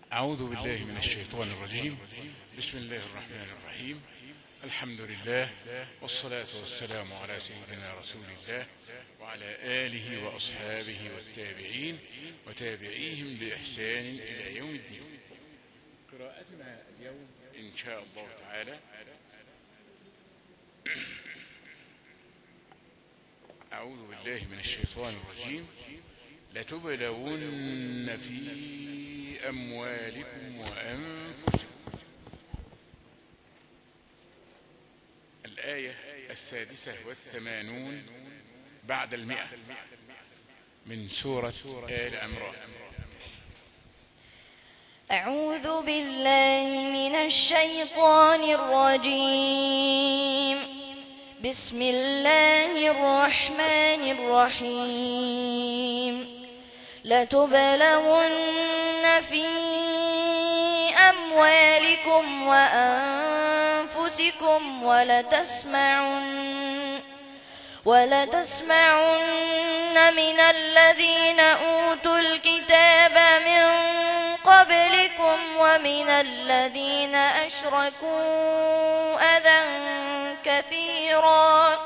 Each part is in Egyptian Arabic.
أعوذ بالله من الشيطان الرجيم بسم الله الرحمن الرحيم الحمد لله والصلاة والسلام على سيدنا رسول الله وعلى آله وأصحابه والتابعين وتابعيهم بإحسان إلى يوم الدين قراءتنا اليوم إن شاء الله تعالى أعوذ بالله من الشيطان الرجيم لتبلون في أموالكم وأنفسكم الآية السادسة والثمانون بعد المئة من سورة آل عمران أعوذ بالله من الشيطان الرجيم بسم الله الرحمن الرحيم لتبلون في أموالكم وأنفسكم ولتسمعن ولتسمعن من الذين أوتوا الكتاب من قبلكم ومن الذين أشركوا أذى كثيرا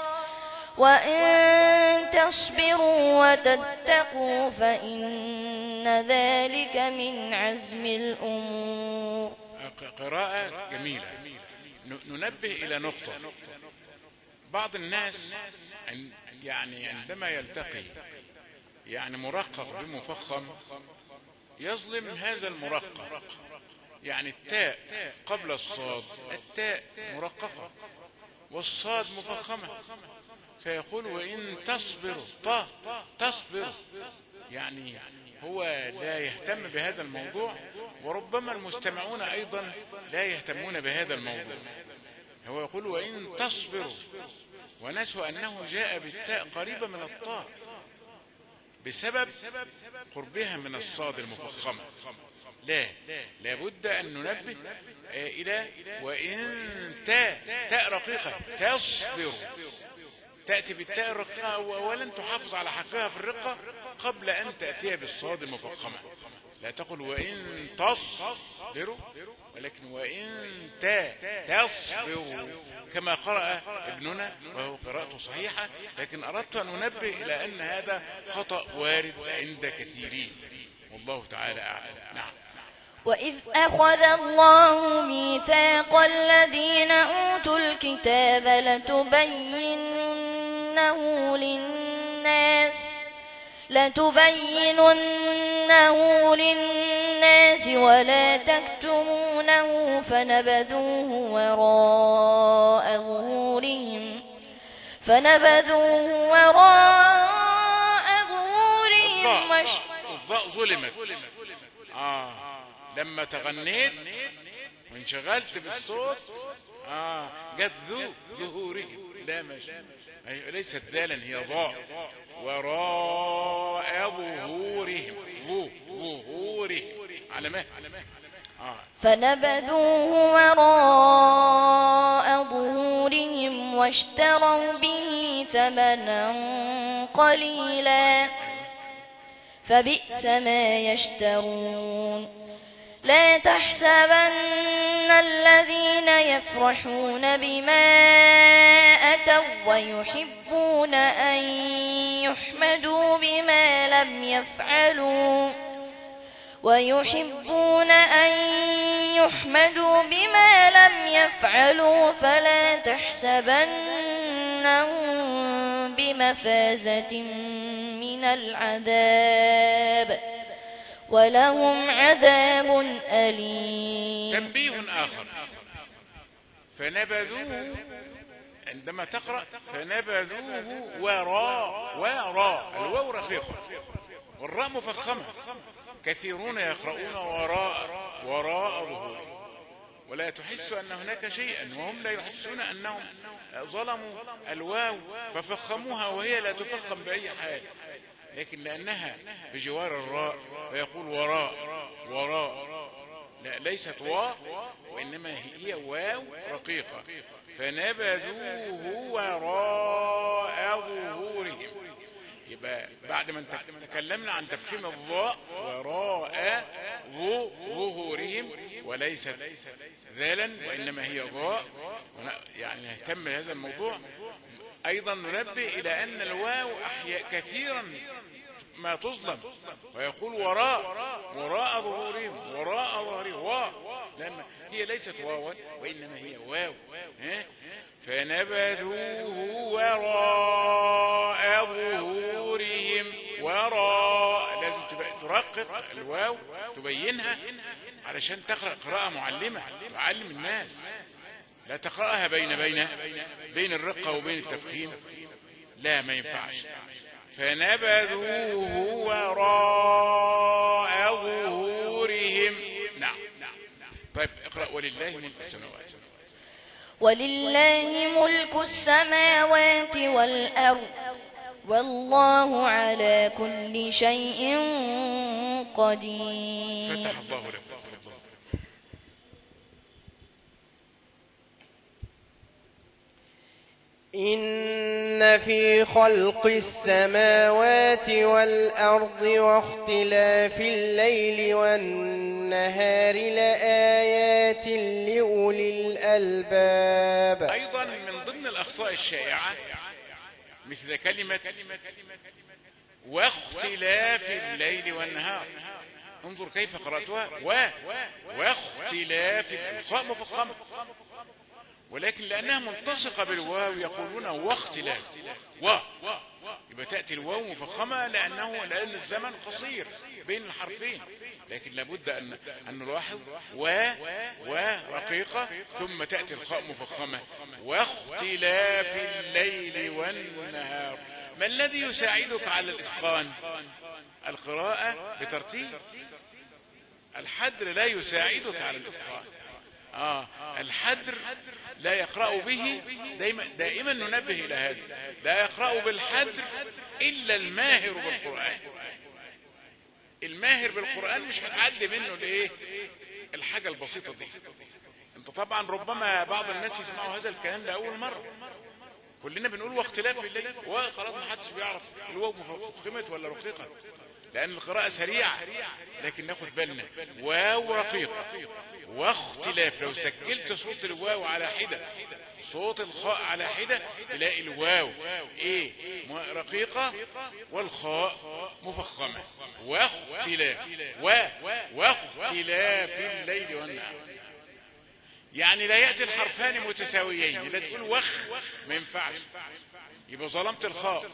وإن تصبروا وتتقوا فإن ذلك من عزم الأمور قراءة جميلة ننبه إلى نقطة بعض الناس يعني عندما يلتقي يعني مرقق بمفخم يظلم هذا المرقق يعني التاء قبل الصاد التاء مرققة والصاد مفخمة فيقول وإن تصبروا ط تصبروا يعني هو لا يهتم بهذا الموضوع وربما المستمعون أيضا لا يهتمون بهذا الموضوع هو يقول وإن تصبروا ونسوا أنه جاء بالتاء قريبة من الطاء بسبب قربها من الصاد المفخمة لا لابد أن ننبه إلى وإن تاء تاء رقيقة تصبر تأتي بالتاء الرقيقة ولن تحافظ على حقها في الرقة قبل أن تأتيها بالصاد المفخمة لا تقل وإن تصبروا ولكن وإن تاء تصبروا كما قرأ ابننا وهو قراءته صحيحة لكن أردت أن أنبه إلى أن هذا خطأ وارد عند كثيرين والله تعالى أعلم نعم وإذ أخذ الله ميثاق الذين أوتوا الكتاب لتبيننه للناس لتبيننه للناس ولا تكتمونه فنبذوه وراء ظهورهم فنبذوه وراء ظهورهم وش... الضاء ظلمت آه لما تغنيت وانشغلت بالصوت آه جت ذو ظهورهم لا مش ليست ذالا هي ضاء وراء ظهورهم ظو ظهورهم على ما آه. فنبذوه وراء ظهورهم واشتروا به ثمنا قليلا فبئس ما يشترون لا تحسبن الذين يفرحون بما أتوا ويحبون أن يحمدوا بما لم يفعلوا ويحبون أن يحمدوا بما لم يفعلوا فلا تحسبنهم بمفازة من العذاب ولهم عذاب أليم تنبيه آخر فنبذوه عندما تقرأ فنبذوه وراء وراء الواو رقيقة والراء مفخمة كثيرون يقرؤون وراء وراء ظهورهم ولا تحس أن هناك شيئا وهم لا يحسون أنهم ظلموا الواو ففخموها وهي لا تفخم بأي حال لكن لأنها بجوار الراء ويقول وراء وراء لا ليست واو وإنما هي واو رقيقة فنبذوه وراء ظهورهم يبقى بعد ما تكلمنا عن تفخيم الضاء وراء ظهورهم وليست ذالا وإنما هي ضاء يعني نهتم بهذا الموضوع أيضا ننبه إلى أن الواو أحياء كثيرا ما تظلم ويقول وراء وراء ظهورهم وراء ظهورهم واو لما هي ليست واوا وإنما هي واو ها؟ فنبذوه وراء ظهورهم وراء لازم تبقى ترقق الواو تبينها علشان تقرأ قراءة معلمة تعلم الناس لا تقرأها بين بين بين الرقة وبين التفخيم لا ما ينفعش فنبذوه وراء ظهورهم نعم طيب اقرأ ولله ملك السماوات ولله ملك السماوات والأرض والله على كل شيء قدير فتح الله لكم تفضل. إن في خلق السماوات والأرض واختلاف الليل والنهار لآيات لأولي الألباب أيضا من ضمن الأخطاء الشائعة مثل كلمة واختلاف الليل والنهار انظر كيف قرأتها و واختلاف الخاء مفخمة ولكن لأنها ملتصقة بالواو يقولون واختلاف و يبقى تأتي الواو مفخمة لأنه لأن الزمن قصير بين الحرفين لكن لابد أن أن نلاحظ و ورقيقة ثم تأتي الخاء مفخمة واختلاف الليل والنهار ما الذي يساعدك على الإتقان القراءة بترتيب الحدر لا يساعدك على الإتقان آه الحدر لا يقرأ به دائما, دائما ننبه إلى هذا لا يقرأ بالحدر إلا الماهر بالقرآن الماهر بالقرآن مش هتعدي منه الايه الحاجة البسيطة دي انت طبعا ربما بعض الناس يسمعوا هذا الكلام لأول مرة كلنا بنقول واختلاف الليل وخلاص ما حدش بيعرف الواو مفخمت ولا رقيقة لأن القراءة سريعة لكن ناخد بالنا واو رقيقة واختلاف لو سجلت صوت الواو على حدة صوت الخاء على حدة تلاقي الواو ايه رقيقة والخاء مفخمة واختلاف و واختلاف الليل والنهار يعني لا يأتي الحرفان متساويين لا تقول وخ ما ينفعش يبقى ظلمت الخاء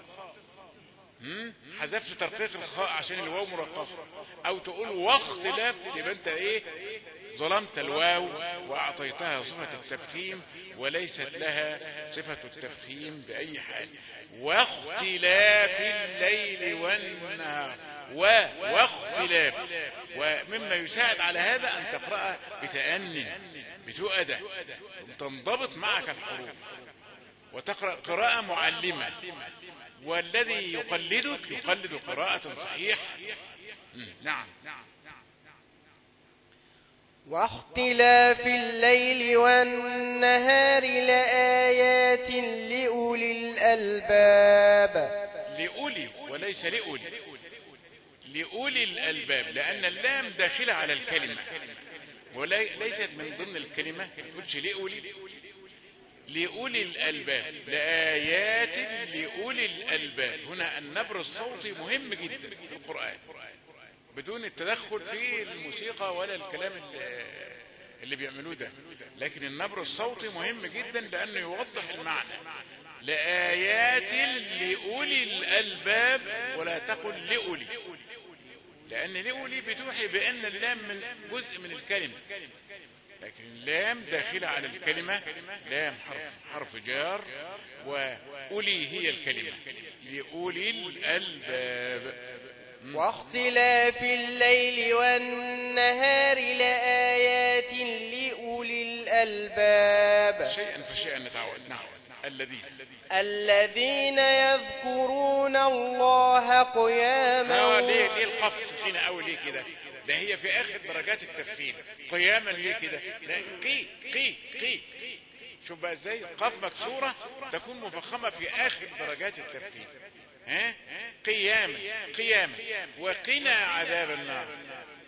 حذفت ترقيق الخاء عشان الواو مرققه او تقول واختلاف يبقى انت ايه ظلمت الواو واعطيتها صفة التفخيم وليست لها صفة التفخيم باي حال واختلاف الليل والنهار و واختلاف ومما يساعد على هذا ان تقرأ بتأني بتؤدة تنضبط معك الحروف وتقرأ قراءة معلمة والذي يقلدك يقلد قراءة صحيحة نعم واختلاف الليل والنهار لآيات لأولي الألباب لأولي وليس لأولي لأولي الألباب لأن اللام داخلة على الكلمة وليست من ضمن الكلمة تقولش لأولي لأولي الألباب لآيات لأولي الألباب هنا النبر الصوتي مهم جدا في القرآن بدون التدخل في الموسيقى ولا الكلام اللي بيعملوه ده لكن النبر الصوتي مهم جدا لأنه يوضح المعنى لآيات لأولي الألباب ولا تقل لأولي لأن لأولي بتوحي بأن اللام من جزء من الكلمة لكن اللام داخلة على الكلمة لام حرف, حرف جار وأولي هي الكلمة لأولي الألباب واختلاف الليل والنهار لآيات لأولي الألباب شيئا فشيئا نتعود نعم الذين الذين يذكرون الله قياما آه ليه ليه القف هنا قوي ليه كده ده هي في اخر درجات التفخيم قياما ليه كده لا قي قي قي شوف بقى ازاي قاف مكسورة تكون مفخمة في اخر درجات التفخيم ها قياما قياما وقنا عذاب النار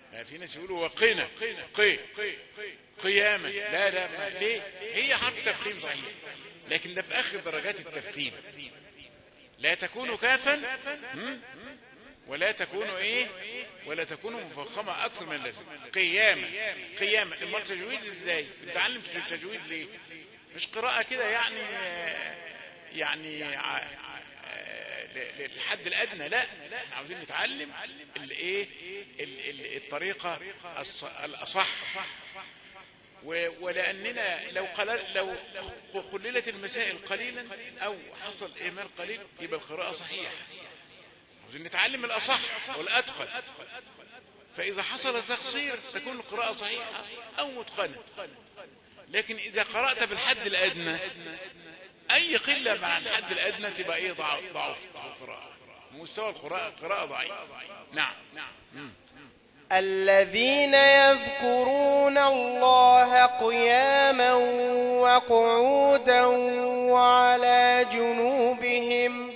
لا في ناس يقولوا وقنا قي قياما لا لا ما ليه هي حرف تفخيم صحيح لكن ده في اخر درجات التفخيم لا تكون كافا هم؟ ولا تكون ايه ولا تكون مفخمة اكثر من اللازم قياما قياما امال تجويد ازاي بتتعلم التجويد ليه مش قراءة كده يعني آه، يعني ع- آه، ل- ل- الحد الادنى لا احنا عاوزين نتعلم الايه ال- ال- الطريقة الص- الاصح و- ولاننا لو قلل لو قللت المسائل قليلا او حصل اهمال قليل يبقى القراءة صحيحة عاوزين نتعلم الأصح والأتقن فإذا حصل تقصير تكون القراءة صحيحة أو متقنة لكن إذا قرأت بالحد الأدنى أي قلة مع الحد الأدنى تبقى إيه ضعف ضعف القراءة مستوى القراءة قراءة ضعيف نعم مم. الذين يذكرون الله قياما وقعودا وعلى جنوبهم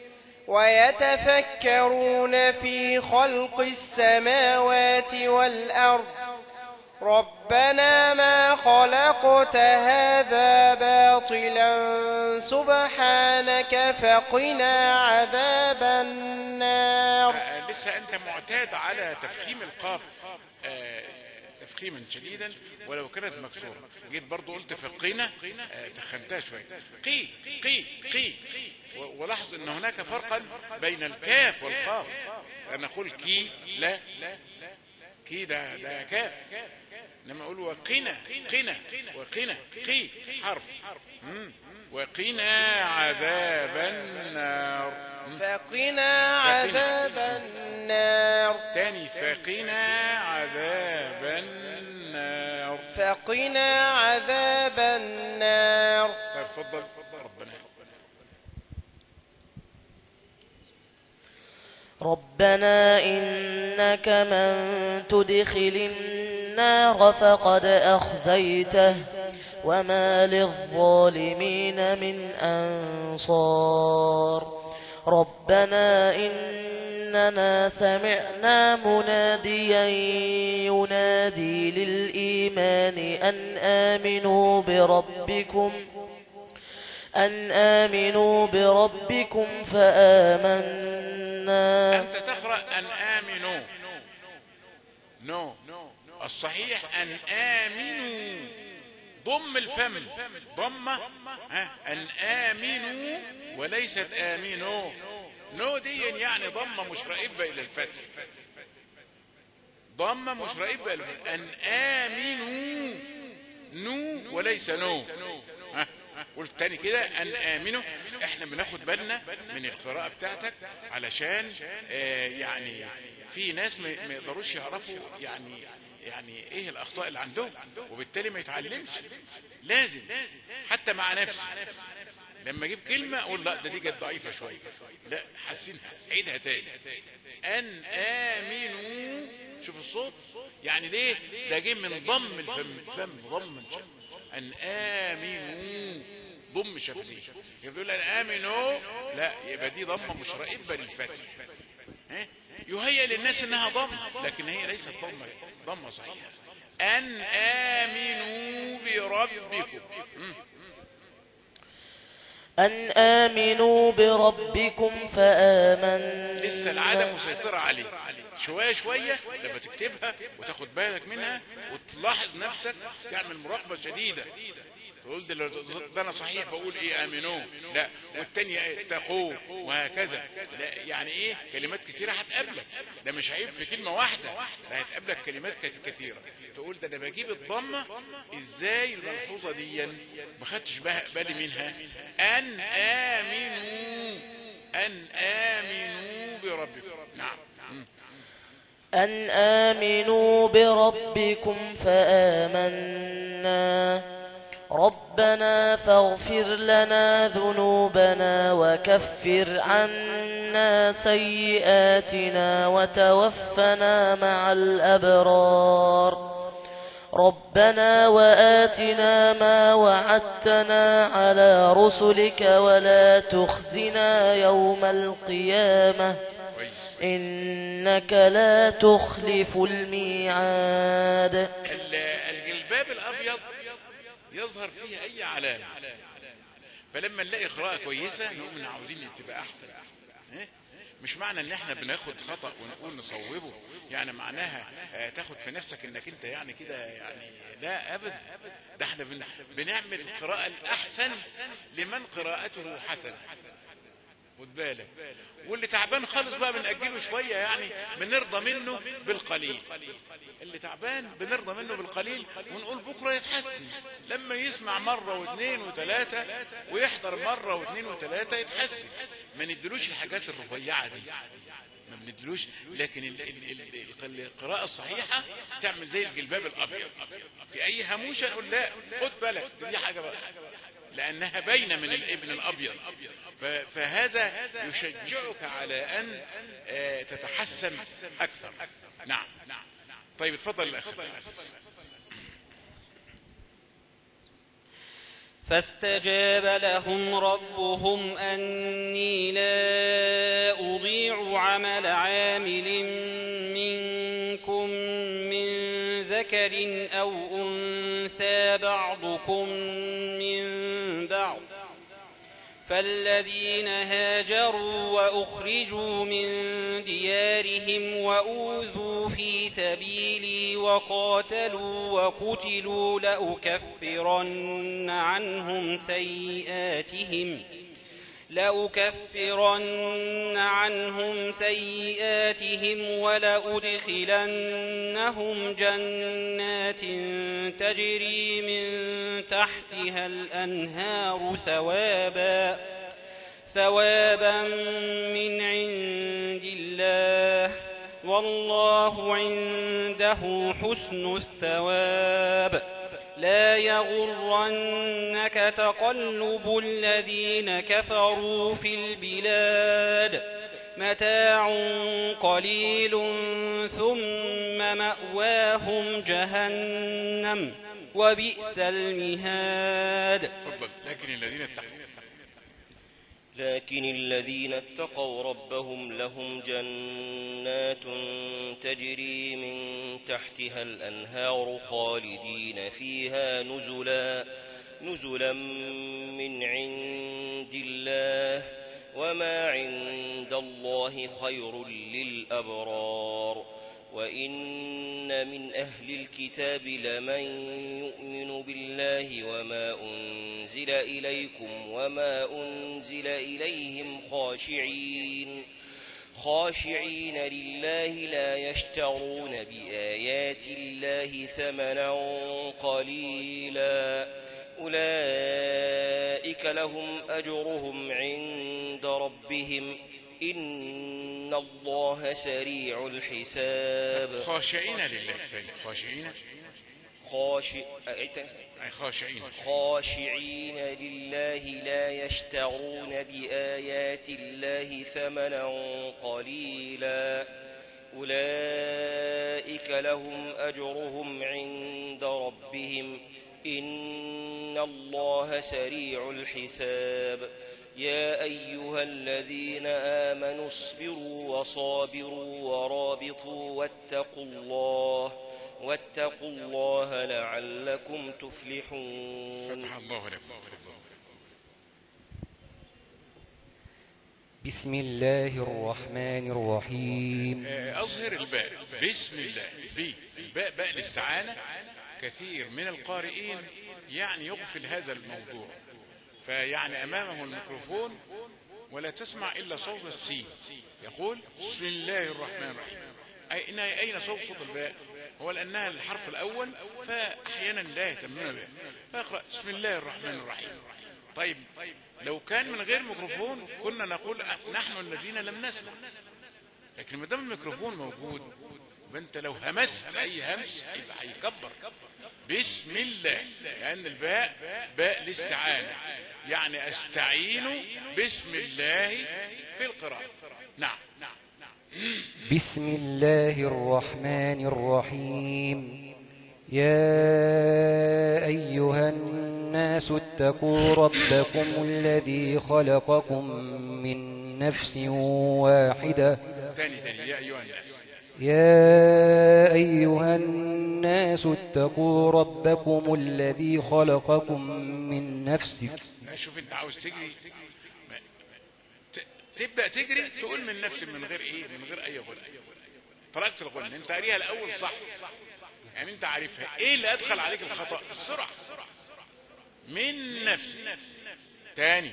ويتفكرون في خلق السماوات والأرض ربنا ما خلقت هذا باطلا سبحانك فقنا عذاب النار آه، لسه أنت معتاد على تفخيم القاف آه، تفخيما شديدا ولو كانت مكسورة جيت برضو قلت فقينا آه، تخنتها شوية قي قي قي و- ولاحظ ان هناك فرقا بين الكاف والقاف انا اقول كي لا كي ده ده كاف انما اقول وقنا قنا وقنا قي حرف مم. وقنا عذاب النار مم. فقنا عذاب النار تاني فقنا عذاب النار فقنا عذاب النار طيب اتفضل ربنا ربنا إنك من تدخل النار فقد أخزيته وما للظالمين من أنصار ربنا إننا سمعنا مناديا ينادي للإيمان أن آمنوا بربكم أن آمنوا بربكم فآمنا أنت تقرأ أن آمنوا نو الصحيح أن آمنوا ضم الفم ضمة ها أن آمنوا وليست آمنوا نو دي يعني ضمة مش رائبة إلى الفتح ضمة مش رائبة إلى الفتح أن آمنوا نو وليس نو ها قلت تاني كده ان امنوا احنا بناخد بالنا من القراءة بتاعتك علشان آه يعني في ناس ما ما يقدروش يعرفوا يعني يعني ايه الاخطاء اللي عندهم وبالتالي ما يتعلمش لازم حتى مع نفسي لما اجيب كلمة اقول لا ده دي جت ضعيفة شوية لا حسنها عيدها تاني ان امنوا شوف الصوت يعني ليه ده جه من ضم الفم فم ضم الفم ان امنوا ضم شفتيه يقول ان امنوا لا يبقى دي ضمه مش رائبه للفتح ها؟ يهيأ للناس انها ضمه لكن هي ليست ضمه ضمه صحيحه ان امنوا بربكم مم. أن آمنوا بربكم فآمنا لسه العادة مسيطرة عليه شوية شوية لما تكتبها وتاخد بالك منها وتلاحظ نفسك تعمل مراقبة شديدة تقول ده, ده انا صحيح بقول ايه امنوه لا والتانية ايه اتقوه وهكذا لا يعني ايه كلمات كتيرة هتقابلك ده مش عيب في كلمة واحدة ده هتقابلك كلمات كت- كتيرة تقول ده انا بجيب الضمة ازاي الملحوظة دي ما خدتش به- بالي منها ان امنوا ان امنوا بربكم نعم مم. أن آمنوا بربكم فآمنا ربنا فاغفر لنا ذنوبنا وكفر عنا سيئاتنا وتوفنا مع الأبرار ربنا وآتنا ما وعدتنا على رسلك ولا تخزنا يوم القيامة كويس إنك لا تخلف الميعاد ال- الجلباب الابيض يظهر فيه اي علامة فلما نلاقي قراءة كويسة نقوم إن عاوزين تبقى احسن إيه؟ مش معنى ان احنا بناخد خطأ ونقول نصوبه يعني معناها آه، تاخد في نفسك انك انت يعني كده يعني لا ابدا ده احنا بن- بنعمل القراءة الاحسن لمن قراءته حسنة خد بالك واللي تعبان خالص بقى بنأجله شوية يعني بنرضى منه بالقليل اللي تعبان بنرضى منه بالقليل ونقول بكرة يتحسن لما يسمع مرة واثنين وثلاثة ويحضر مرة واثنين وثلاثة يتحسن ما ندلوش الحاجات الرفيعة دي ما بندلوش لكن ال ال ال القراءة الصحيحة تعمل زي الجلباب الأبيض في أي هموشة نقول لا خد بالك دي حاجة بقى لأنها باينة من الابن الأبيض ف- فهذا يشجعك على أن آه، تتحسن أكثر نعم طيب اتفضل الأخ عبد العزيز. فاستجاب لهم ربهم أني لا أضيع عمل عامل منكم من ذكر أو أنثى بعضكم من بعض فالذين هاجروا وأخرجوا من ديارهم وأوذوا في سبيلي وقاتلوا وقتلوا لأكفرن عنهم سيئاتهم لأكفرن عنهم سيئاتهم ولأدخلنهم جنات تجري من تحتها الأنهار ثوابا ثوابا من عند الله والله عنده حسن الثواب لا يغرنك تقلب الذين كفروا في البلاد متاع قليل ثم مأواهم جهنم وبئس المهاد اتفضل لكن الذين اتقوا لكن الذين اتقوا ربهم لهم جنات تجري من تحتها الأنهار خالدين فيها نزلا نزلا من عند الله وما عند الله خير للأبرار وإن من أهل الكتاب لمن يؤمن بالله وما أنزل إليكم وما أنزل إليهم خاشعين خاشعين لله لا يشترون بآيات الله ثمنا قليلا أولئك لهم أجرهم عند ربهم إن الله سريع الحساب خاشعين لله طيب، خاشعين خاشع أي أي خاشعين خاشعين لله لا يشترون بآيات الله ثمنا قليلا أولئك لهم أجرهم عند ربهم إن الله سريع الحساب يا أيها الذين آمنوا اصبروا وصابروا ورابطوا واتقوا الله واتقوا الله لعلكم تفلحون فتح الله لكم بسم الله الرحمن الرحيم آه، أظهر الباء بسم الله بي الباء باء الاستعانة كثير من القارئين يعني يغفل هذا الموضوع فيعني أمامه الميكروفون ولا تسمع إلا صوت السين يقول بسم الله الرحمن الرحيم أين أين صوت صوت الباء هو لأنها الحرف الأول فأحيانا لا يهتمون به فيقرأ بسم الله الرحمن الرحيم طيب لو كان من غير ميكروفون كنا نقول نحن الذين لم نسمع لكن ما دام الميكروفون موجود وانت لو همست اي همس يبقى هيكبر بسم الله لان الباء باء الاستعانه يعني استعين بسم الله في القراءه نعم بسم الله الرحمن الرحيم يا أيها الناس اتقوا ربكم الذي خلقكم من نفس واحدة تاني تاني يا ايها الناس يا أيها الناس اتقوا ربكم الذي خلقكم من نفس لا، شوف انت عاوز تجري ما- ت- تبدا تجري تقول من نفسي من غير ايه من غير اي غنى تركت الغنى انت قاريها الاول صح يعني انت عارفها ايه اللي ادخل عليك الخطا السرعه من نفسي تاني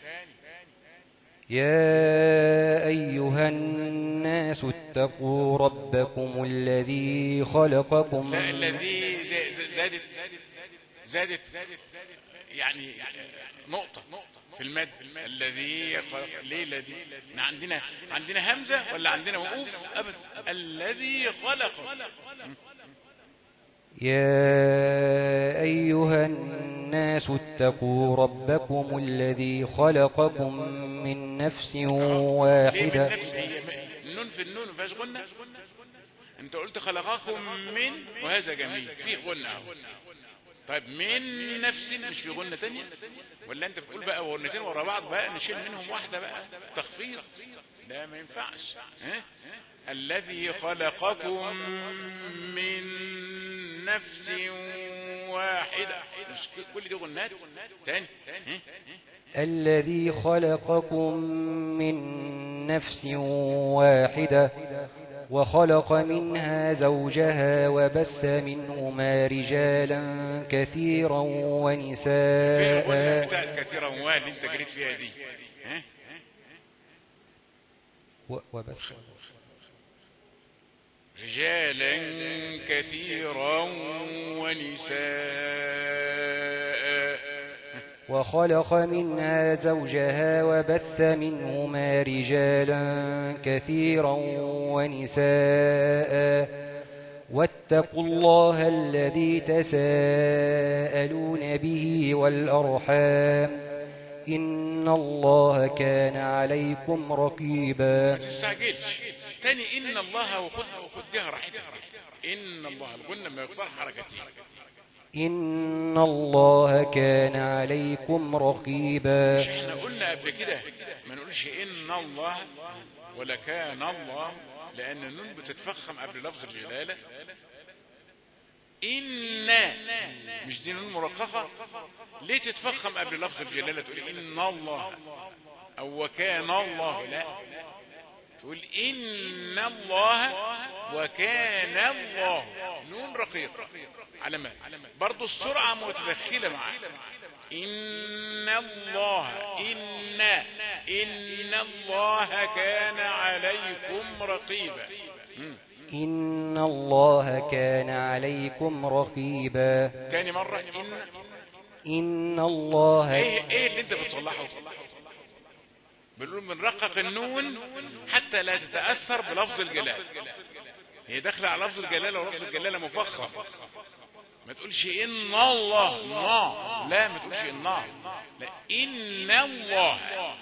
يا أيها الناس اتقوا ربكم الذي خلقكم لا الذي ز- ز- زادت زادت يعني نقطة في المد الذي خلق ليه الذي إحنا عندنا عندنا همزة ولا عندنا وقوف أبدا الذي خلق يا أيها الناس اتقوا ربكم الذي خلقكم من نفس ليه من واحدة نفس هي م- النون في النون ما فيهاش غنة انت قلت خلقكم من وهذا جميل فيه غنة اهو طيب من نفس مش في غنة تانية ولا انت بتقول بقى غنتين ورا بعض بقى نشيل منهم واحدة بقى تخفيض لا ما ينفعش ها؟ الذي خلقكم من نفس واحدة مش كل دي غنات تاني ها؟ الذي خلقكم من نفس واحدة وخلق منها زوجها وبث منهما رجالا كثيرا فين الغنة ونساء بتاعت كثيرا وان اللي انت جريت فيها دي ها؟ و- وبث رجالا كثيرا ونساء وخلق منها زوجها وبث منهما رجالا كثيرا ونساء واتقوا الله الذي تساءلون به والأرحام إن الله كان عليكم ما رقيبا تستعجلش تاني ان الله وخد وخدها راحتك ان الله الغنة ما يقدر حركتين إن الله كان عليكم رقيبا مش احنا قلنا قبل كده ما نقولش ان الله ولا كان الله لان النون بتتفخم قبل لفظ الجلالة إن مش دي نون مرققة ليه تتفخم قبل لفظ الجلالة تقول إن الله أو وكان الله لا تقول إن الله وكان الله نون رقيق علامات برضو السرعة متدخلة معاه إن الله إن إن الله كان عليكم رقيبا مم. إن الله كان عليكم رقيبا تاني مرة إن إن الله ايه ايه اللي انت بتصلحه بنقول بنرقق النون حتى لا تتأثر بلفظ الجلال هي داخله على لفظ الجلالة ولفظ الجلالة مفخم ما تقولش ان الله الله لا ما تقولش ان الله لا ان الله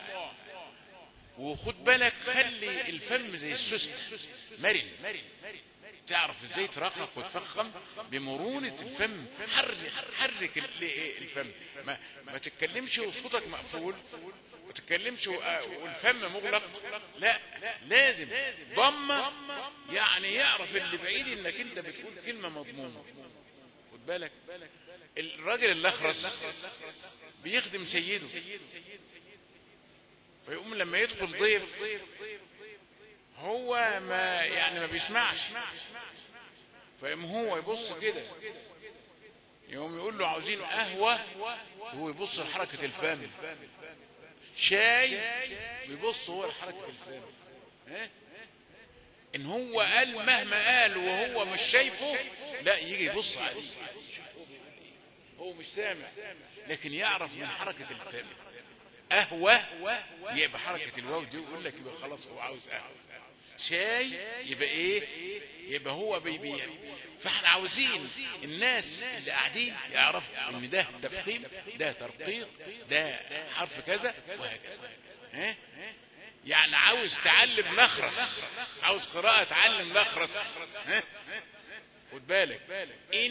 وخد بالك خلي الفم زي السست مرن تعرف ازاي ترقق وتفخم بمرونة الفم حرك حرك ال- الفم ما, ما تتكلمش وصوتك مقفول ما تتكلمش و- والفم مغلق لا لازم ضمة يعني يعرف اللي بعيد انك انت بتقول كلمة مضمونة خد بالك الراجل الاخرس بيخدم سيده فيقوم لما يدخل ضيف هو ما يعني ما بيسمعش فيقوم هو يبص كده يقوم يقول له عاوزين قهوة هو يبص لحركة الفم شاي بيبص هو لحركة الفم ها؟ ان هو قال مهما قال وهو مش شايفه لا يجي يبص عليه هو مش سامع لكن يعرف من حركة الفم قهوة يبقى حركة الواو دي ويقول لك يبقى خلاص هو عاوز قهوة شاي يبقى ايه يبقى هو بيبي فاحنا عاوزين الناس اللي قاعدين يعرفوا ان ده تفخيم ده ترقيق ده حرف كذا وهكذا ها يعني عاوز تعلم نخرس عاوز قراءة تعلم نخرس ها خد بالك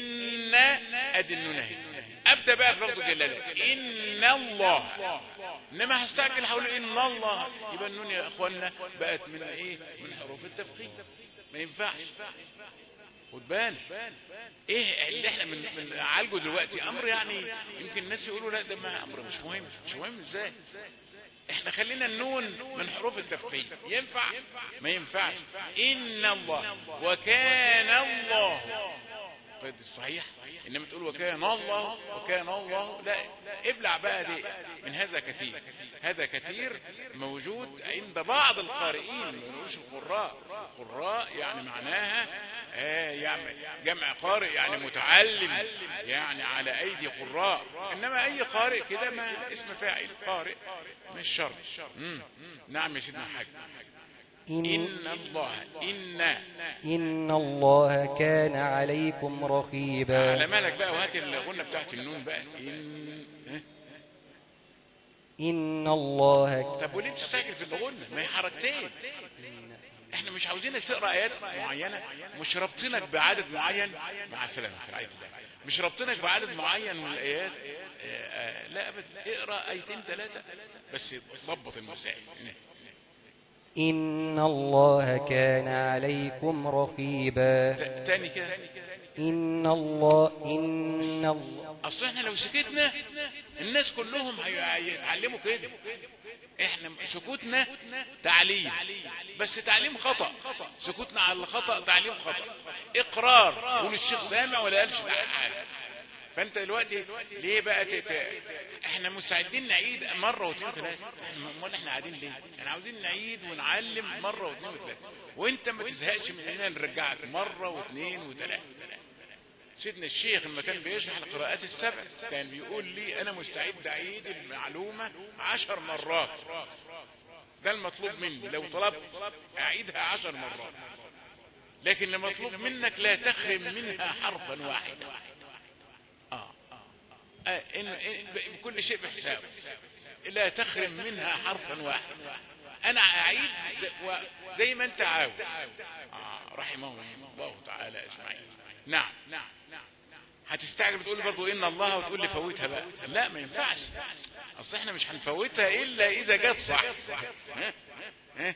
ان ادي النون اهي ابدا بقى في لفظ الجلاله ان الله انما هستعجل حول ان الله يبقى النون يا اخوانا بقت من ايه من حروف التفخيم ما ينفعش خد بالك ايه اللي احنا من بنعالجه دلوقتي امر يعني يمكن الناس يقولوا لا ده ما امر مش مهم مش مهم ازاي احنا خلينا النون من حروف التفخيم ينفع ما ينفعش ان الله وكان الله طيب الصحيح انما تقول وكان الله وكان الله لا ابلع بقى دي من هذا كثير هذا كثير موجود عند بعض القارئين ما يقولوش القراء القراء يعني معناها آه يعني جمع قارئ يعني متعلم يعني على ايدي قراء انما اي قارئ كده ما اسم فاعل قارئ مش شرط مم. نعم يا سيدنا الحاج إن, ان الله ان إن الله كان عليكم رقيبا على مالك بقى وهات الغنة بتاعت النون بقى إن إيه؟ إن الله طب وليه تستعجل في الغنة ما هي حركتين احنا مش عاوزينك تقرا ايات معينه مش رابطينك بعدد معين مع السلامه في رعايه الله مش رابطينك بعدد معين من الايات آه، آه، لا ابدا اقرا ايتين ثلاثه بس ضبط المسائل إن الله كان عليكم رقيبا ت- تاني كده إن الله إن الله اصل احنا لو سكتنا الناس كلهم هي- هيتعلموا كده احنا سكوتنا تعليم بس تعليم خطأ سكوتنا على الخطأ تعليم خطأ اقرار قول الشيخ سامع ولا قالش ده حاجة فانت دلوقتي ليه بقى تت... احنا مستعدين نعيد مره واثنين وثلاثه احنا امال احنا قاعدين ليه احنا عاوزين نعيد ونعلم مره واثنين وثلاثه وانت ما تزهقش من اننا نرجعك مره واثنين وثلاثه سيدنا الشيخ لما كان بيشرح القراءات السبع كان بيقول لي انا مستعد اعيد المعلومة عشر مرات ده المطلوب مني لو طلبت اعيدها عشر مرات لكن المطلوب منك لا تخرم منها حرفا واحدا آه. آه. إن إن بكل شيء بحسابه لا تخرم منها حرفا واحدا انا اعيد زي, و- زي ما انت عاوز آه. رحمه الله تعالى اجمعين نعم نعم هتستعجل تقول لي برضه ان الله وتقول لي فوتها بقى لا ما ينفعش اصل احنا مش هنفوتها الا اذا جت صح ها؟ ها؟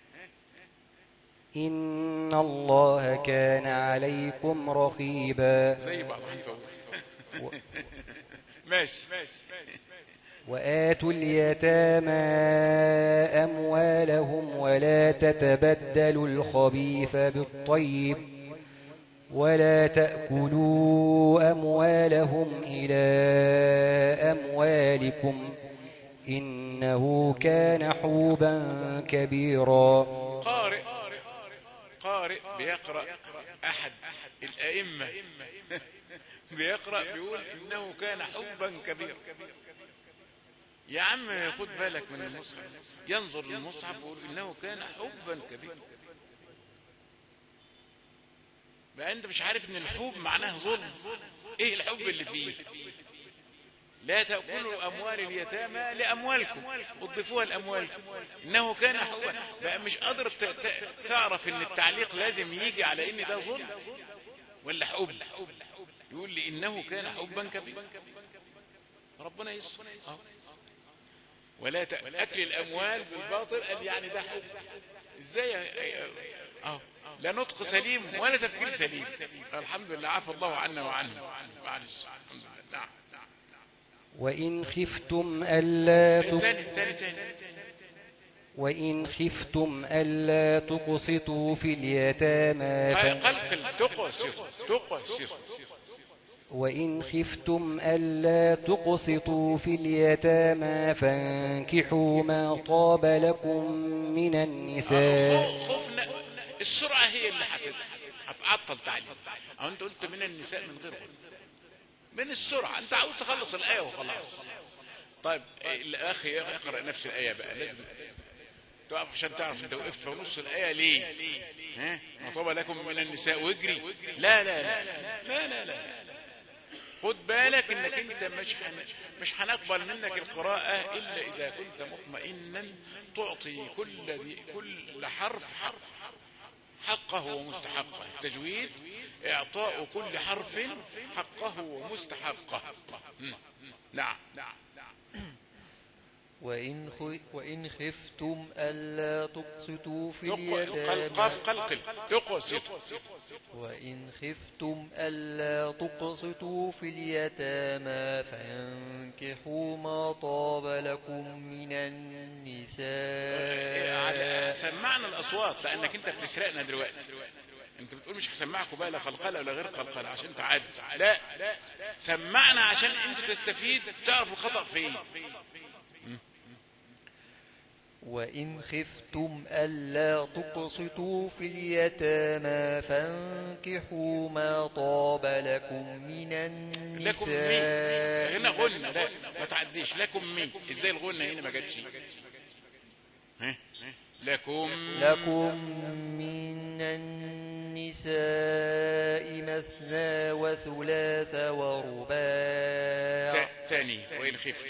إن الله كان عليكم رقيبا زي بعض هنفوت ماشي وآتوا اليتامى أموالهم ولا تتبدلوا الخبيث بالطيب ولا تأكلوا أموالهم إلى أموالكم إنه كان حوبا كبيرا قارئ قارئ بيقرأ أحد الأئمة بيقرأ بيقول إنه كان حبا كبيرا يا عم خد بالك من المصحف ينظر للمصحف ويقول إنه كان حبا كبيرا بقى أنت مش عارف إن الحب معناه ظلم إيه الحب اللي فيه لا تأكلوا أموال اليتامى لأموالكم وتضيفوها لأموالكم إنه كان حبا بقى مش قادر ت- ت- تعرف إن التعليق لازم يجي على إن ده ظلم ولا حب يقول لي إنه كان حبا كبيرا ربنا يستر أهو. ولا ت- أكل الأموال بالباطل قال يعني ده حب إزاي أهو لا نطق سليم ولا تفكير سليم الحمد لله عفى الله عنا وعنه معلش الحمد لله نعم وإن خفتم ألا تق... تاني تاني تاني وإن خفتم ألا تقسطوا في اليتامى ف... قلقل تقسط تقسط وإن خفتم ألا تقسطوا في اليتامى فانكحوا ما طاب لكم من النساء خوفنا السرعة هي اللي هت- هتعطل تعليم او انت قلت من النساء من غير غنى. من السرعة انت عاوز تخلص الآية وخلاص طيب الأخ يقرأ نفس الآية بقى لازم تقف عشان تعرف انت وقفت في نص الآية ليه ها ما طاب لكم من النساء واجري لا لا لا لا لا لا, لا. خد بالك انك انت مش حن... مش هنقبل منك القراءة الا اذا كنت مطمئنا تعطي كل ذي... كل حرف حرف حقه ومستحقه التجويد اعطاء كل حرف حقه ومستحقه مم. نعم وإن, خ... وإن خفتم ألا تقسطوا في قلقل اليتامى قلقل تقسط وإن خفتم ألا تقسطوا في اليتامى فانكحوا ما طاب لكم من على- النساء سمعنا الاصوات لانك انت بتسرقنا دلوقتي انت بتقول مش هسمعكم بقى لا قلقله ولا غير قلقله عشان تعدي لا سمعنا عشان انت تستفيد تعرف الخطا فين وإن خفتم ألا تقسطوا في اليتامى فانكحوا ما طاب لكم من لكم مين النساء هنا غنى لا ما تعديش لكم مين ازاي الغنى هنا ما جاتش ها؟ لكم لكم من النساء مثنى وثلاث ورباع تا- تاني وإن خفت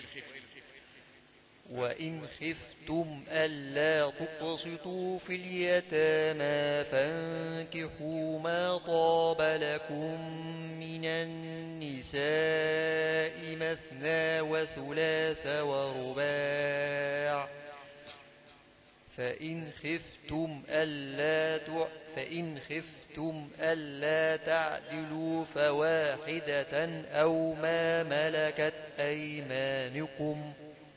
وإن خفتم ألا تقسطوا في اليتامى فانكحوا ما طاب لكم من النساء مثنى وثلاث ورباع فإن خفتم ألا تع... فإن خفتم ألا تعدلوا فواحدة أو ما ملكت أيمانكم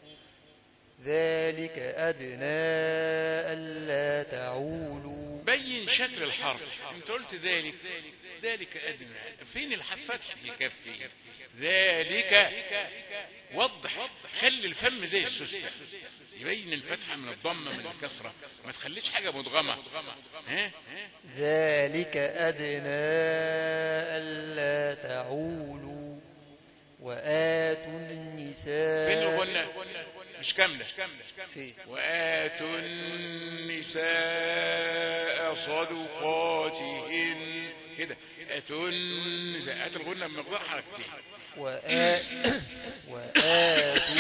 ذلك أدنى ألا تعولوا بين شكل الحرف انت قلت ذلك ذلك ادنى فين الفتح في كفي ذلك وضح خلي الفم زي السوسته يبين الفتحه من الضمه من الكسره ما تخليش حاجه مدغمه ها ذلك أدنى ألا تعولوا وآتوا فين النساء الغنى مش كامله في وآتوا النساء صدقاتهن كده آتوا النساء آتوا الغنى بمقدار حركتين وآ- وآتوا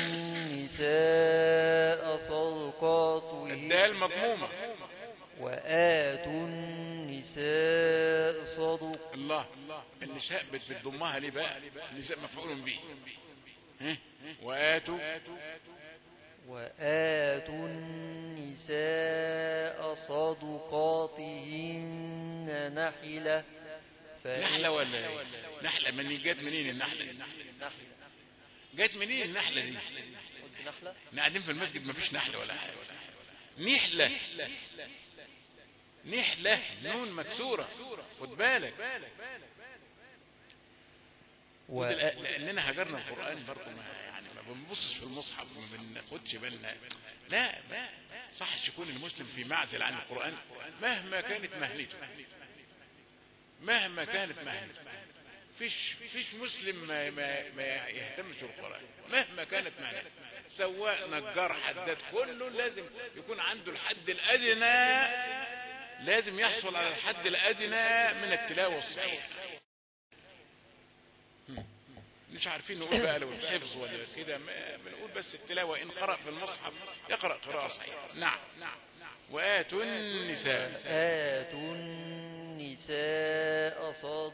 النساء صدقاتهن الدال مضمومة وآتوا النساء صدق الله النساء بت- بتضمها ليه بقى النساء مفعول به ها؟ وآتوا وآتوا النساء صدقاتهن نحلة فإن- نحلة ولا ايه نحلة من جت منين النحلة نحلة جت منين النحلة دي قلت نحلة احنا قاعدين في المسجد مفيش نحلة ولا حاجة نحلة نحلة نون مكسورة خد بالك و... وده لأ- لاننا هجرنا القران برضه ما يعني ما بنبصش في المصحف ما بناخدش بالنا لا ما صحش يكون المسلم في معزل عن القران مهما كانت مهنته مهما كانت مهنته فيش فيش مسلم ما, ما, ما يهتمش بالقران مهما كانت مهنته سواء نجار حداد كله لازم يكون عنده الحد الادنى لازم يحصل على الحد الادنى من التلاوه الصحيحه مش عارفين نقول بقى لو الحفظ ولا كده ما- بنقول بس التلاوة إن قرأ في المصحف يقرأ قراءة صحيحة نعم وآتوا النساء آتوا النساء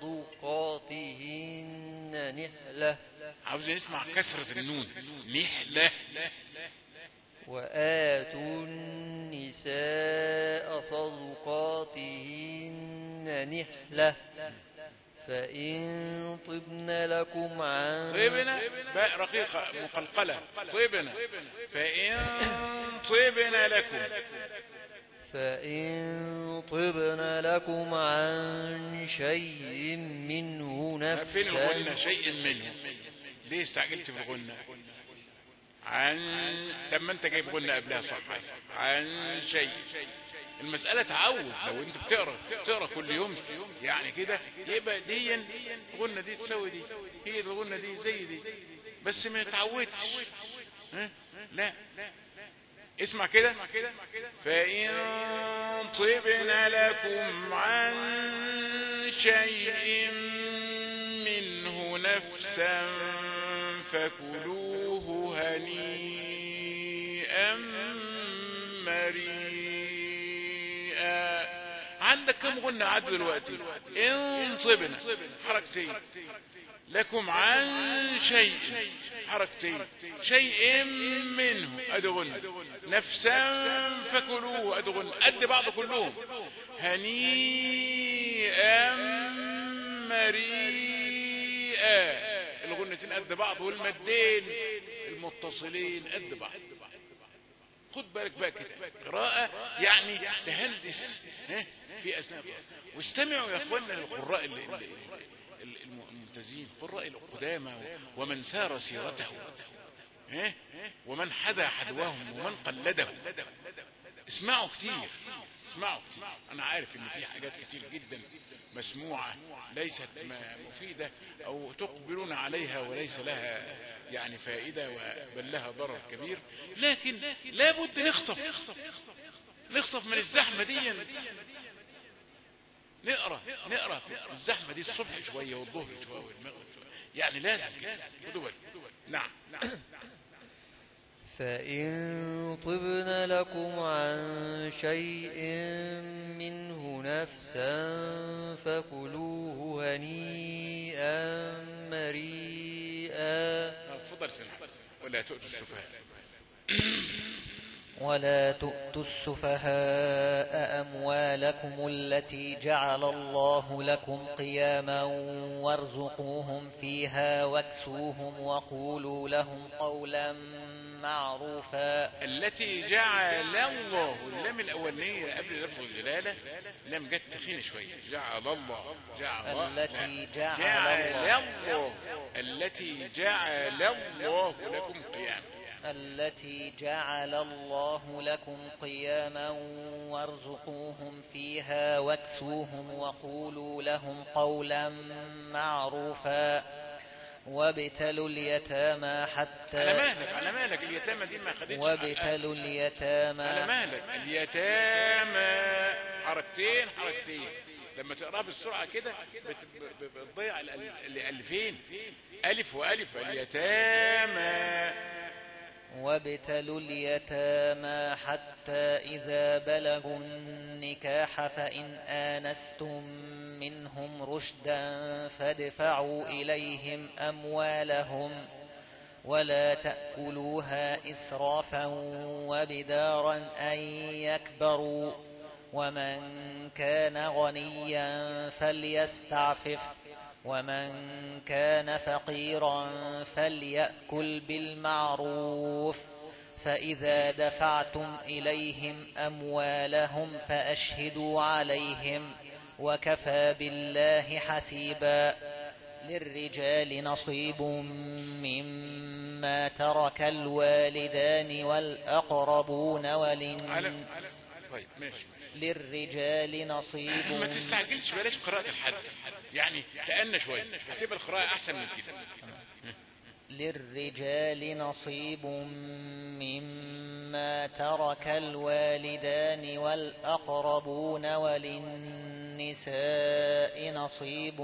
صدقاتهن نحلة عاوز نسمع كسرة النون نحلة وآتوا النساء صدقاتهن نحلة فإن طبن لكم عن طيبنا باء رقيقة مقلقلة طيبنا فإن طيبنا لكم فإن طبن لكم عن شيء منه فين الغنى نفسا شيء منه ليه استعجلت في الغنى عن طب ما انت جايب غنى قبلها صح عن شيء المسألة تعود لو انت بتقرا تقرا كل يوم يعني كده يبقى دي الغنى دي تساوي دي هي الغنى دي زي دي بس ما تعودش ها؟ لا اسمع كده فإن طبن لكم عن شيء منه نفسا فكلوه هنيئا مريئا عن عندك كم غنة عدوا دلوقتي انصبنا حركتين لكم عن شيء حركتين شيء منه ادغن نفسا فكلوه ادغن قد بعض كلهم هنيئا مريئا الغنتين قد بعض والمدين المتصلين قد بعض خد بالك بقى كده قراءة يعني تهندس ها، في أثناء القراءة واستمعوا يا أخوانا للقراء ال- ال- ال- الممتازين قراء القدامى ومن سار سيرته ها، ومن حذا حذوهم ومن قلده اسمعوا كتير اسمعوا كتير انا عارف ان في حاجات كتير جدا مسموعة ليست ما- مفيدة او تقبلون عليها وليس لها يعني فائدة بل لها ضرر كبير لكن لابد نخطف نخطف من الزحمة دي نقرا نقرا في الزحمة دي الصبح شوية والظهر شوية والمغرب شوية يعني لازم كده. خدوا بالكم. نعم فإن طبن لكم عن شيء منه نفسا فكلوه هنيئا مريئا آه، اتفضل سنة ولا تؤتوا السفهاء ولا تؤتوا السفهاء أموالكم التي جعل الله لكم قياما وارزقوهم فيها واكسوهم وقولوا لهم قولا معروفا التي جعل الله اللام الأولانية قبل لفظ الجلالة لام جت تخينة شوية جعل الله جعل التي لا. جعل الله. الله التي جعل الله لكم قياما التي جعل الله لكم قياما وارزقوهم فيها واكسوهم وقولوا لهم قولا معروفا وابتلوا اليتامى حتى على مهلك على مهلك اليتامى دي ما خدتش حقها. وابتلوا اليتامى على مهلك اليتامى حركتين حركتين لما تقراها بالسرعة كده بت- ب- ب- بتضيع ال- ال- الألفين ألف وألف اليتامى وابتلوا اليتامى حتى إذا بلغوا النكاح فإن آنستم منهم رشدا فادفعوا إليهم أموالهم ولا تأكلوها إسرافا وبدارا أن يكبروا ومن كان غنيا فليستعفف ومن كان فقيرا فليأكل بالمعروف فإذا دفعتم إليهم أموالهم فأشهدوا عليهم وكفى بالله حسيبا للرجال نصيب مما ترك الوالدان والأقربون على ولن على طيب ماشي للرجال نصيب ما تستعجلش بلاش قراءة الحد يعني تأنى شوية هتبقى القراءة أحسن من كده للرجال نصيب مما ترك الوالدان والأقربون وللنساء نصيب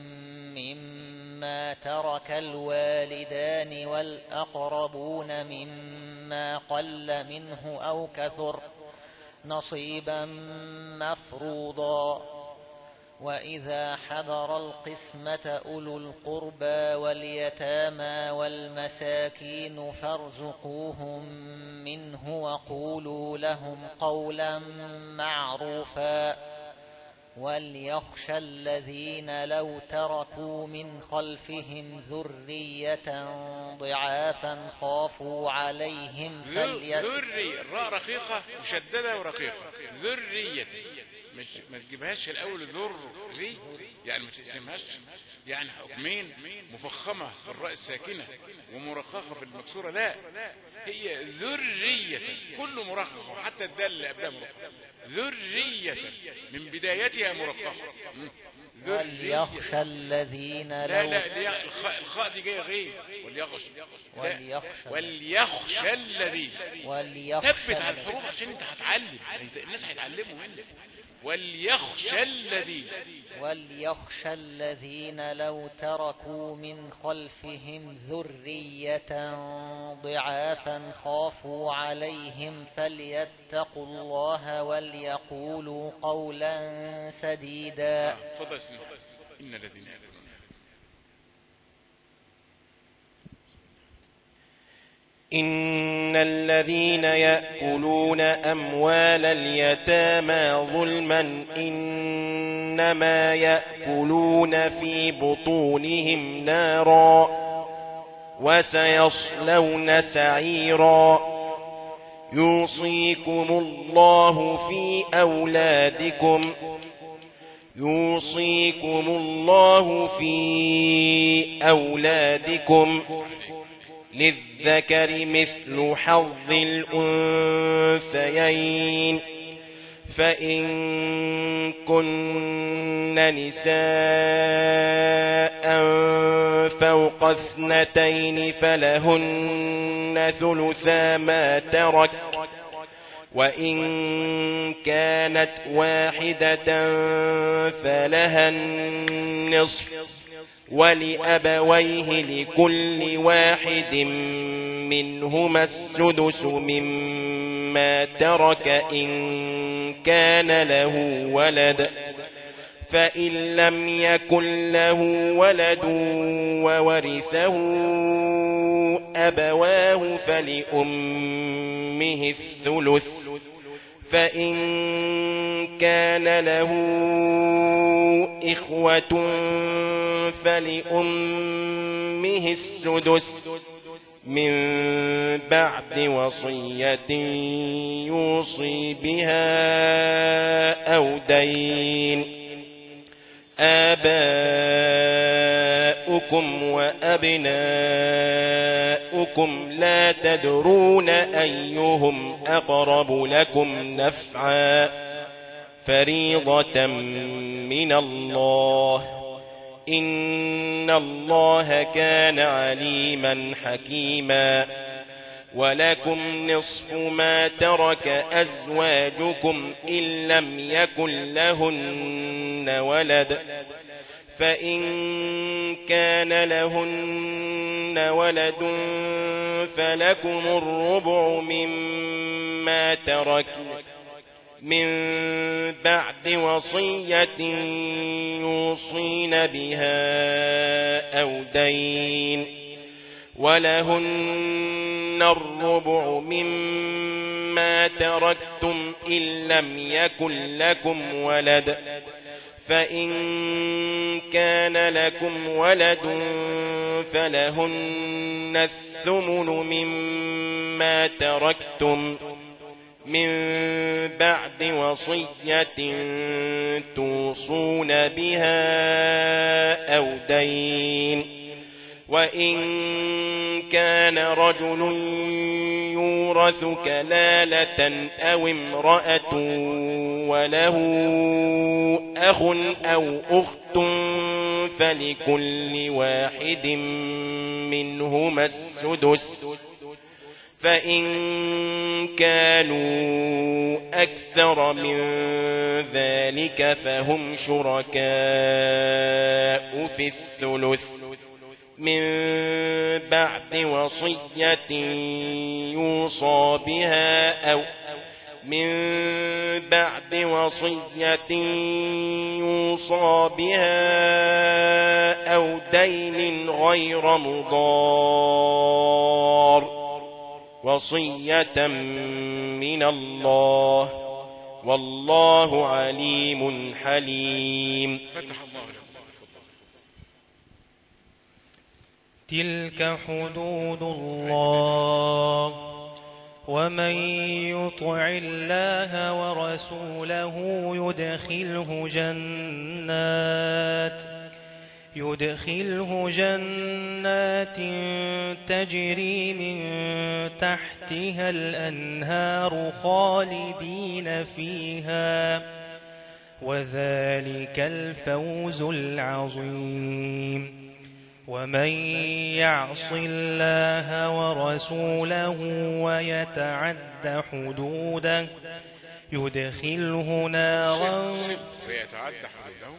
مما ترك الوالدان والأقربون مما قل منه أو كثر نصيبا مفروضا وإذا حضر القسمة أولو القربى واليتامى والمساكين فارزقوهم منه وقولوا لهم قولا معروفا وليخشى الذين لو تركوا من خلفهم ذرية ضعافا خافوا عليهم فليت... ذري الراء رقيقة مشددة ورقيقة ذرية مش ما تجيبهاش الاول ذري يعني ما تقسمهاش يعني حكمين مفخمة في الراء الساكنة ومرققة في المكسورة لا هي ذرية كل مرقق وحتى الدال اللي قبلها مرقق ذرية من بدايتها مرققة مم. ذرية. وليخشى الذين لا لو لا ليه- الخاء الخاء دي جايه غير وليخشى لا. وليخشى. وليخشى الذين وليخشى ثبت على الذين- الحروف عشان انت هتعلم هيت- الناس هيتعلموا منك وليخشى الذين وليخشى الذين لو تركوا من خلفهم ذرية ضعافا خافوا عليهم فليتقوا الله وليقولوا قولا سديدا آه، تفضل يا سيدي. إن الذين يأكلون إن الذين يأكلون أموال اليتامى ظلما إنما يأكلون في بطونهم نارا وسيصلون سعيرا يوصيكم الله في أولادكم يوصيكم الله في أولادكم للذكر مثل حظ الأنثيين فإن كن نساء فوق اثنتين فلهن ثلثا ما ترك وإن كانت واحدة فلها النصف ولأبويه لكل واحد منهما السدس مما ترك إن كان له ولد فإن لم يكن له ولد وورثه أبواه فلأمه الثلث فإن كان له إخوة فلأمه السدس من بعد وصية يوصي بها أو دين آباؤكم وأبناؤكم لا تدرون أيهم أقرب لكم نفعا فريضة من الله إن الله كان عليما حكيما ولكم نصف ما ترك أزواجكم إن لم يكن لهن ولد فإن كان لهن ولد فلكم الربع مما تركن من بعد وصية يوصين بها أو دين ولهن الربع مما تركتم إن لم يكن لكم ولد فإن كان لكم ولد فلهن الثمن مما تركتم من بعد وصية توصون بها أو دين وإن كان رجل يورث كلالة أو امرأة وله أخ أو أخت فلكل واحد منهما السدس فإن كانوا أكثر من ذلك فهم شركاء في الثلث من بعد وصية يوصى بها أو من بعد وصية يوصى بها أو دين غير مضار وصية من الله والله عليم حليم فتح الله لكم تلك حدود الله ومن يطع الله ورسوله يدخله جنات يدخله جنات تجري من تحتها الأنهار خالدين فيها وذلك الفوز العظيم ومن يعص الله ورسوله ويتعد حدوده يدخله نارا سب سب فيتعدى حدوده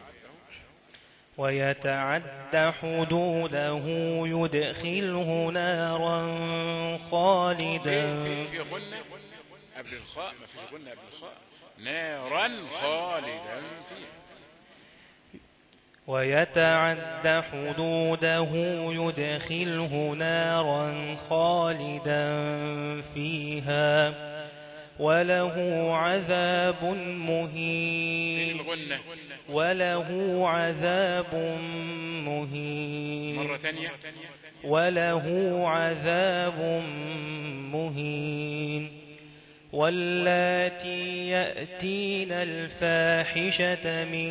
ويتعد حدوده يدخله نارا خالدا في في في غنة قبل الخاء ما فيش غنة قبل الخاء نارا خالدا فيها ويتعد حدوده يدخله نارا خالدا فيها وله عذاب فين مهين الغنة وله عذاب مهين مرة تانية وله عذاب مهين واللاتي يأتين الفاحشة من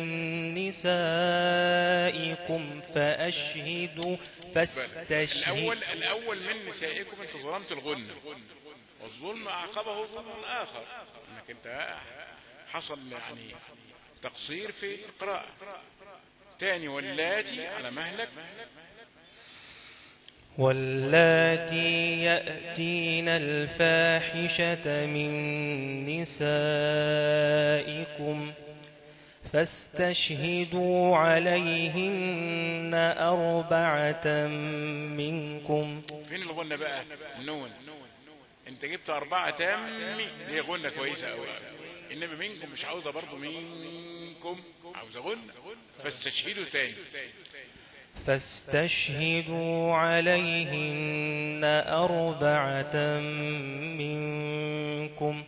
نسائكم فأشهدوا فاستشهدوا الأول الأول من نسائكم أنت ظلمت الغنة والظلم أعقبه ظلم آخر أنك أنت حصل يعني تقصير في القراءة تاني واللاتي على مهلك واللاتي يأتين الفاحشة من نسائكم فاستشهدوا عليهن أربعة منكم فين الغنة بقى النون انت جبت أربعة تام دي غنة كويسة أوي إنما منكم مش عاوزة برضو منكم عاوزة غنة فاستشهدوا تاني فاستشهدوا عليهن أربعة منكم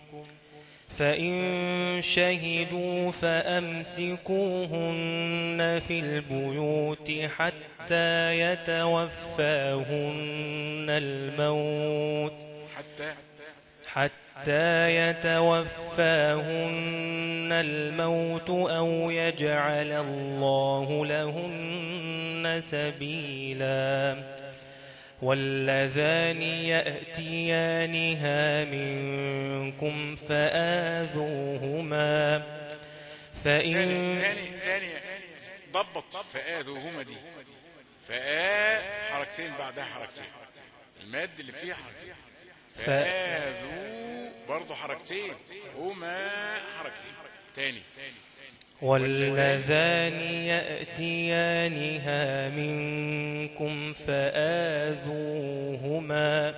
فإن شهدوا فأمسكوهن في البيوت حتى يتوفاهن الموت حتى حتى يتوفاهن الموت أو يجعل الله لهن سبيلا واللذان يأتيانها منكم فآذوهما تاني فإن تاني تاني ضبط فآذوهما دي فآ حركتين بعدها حركتين الماد اللي فيها حركتين فآذو برضه حركتين هما حركتين تاني واللذان يأتيانها منكم فآذوهما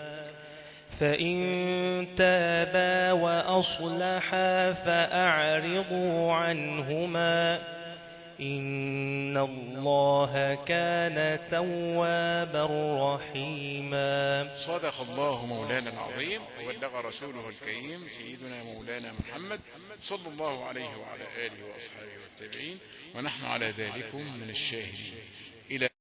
فإن تابا وأصلحا فأعرضوا عنهما إن الله كان توابا رحيما صدق الله مولانا العظيم وبلغ رسوله الكريم سيدنا مولانا محمد صلى الله عليه وعلى آله وأصحابه والتابعين ونحن على ذلكم من الشاهدين إلى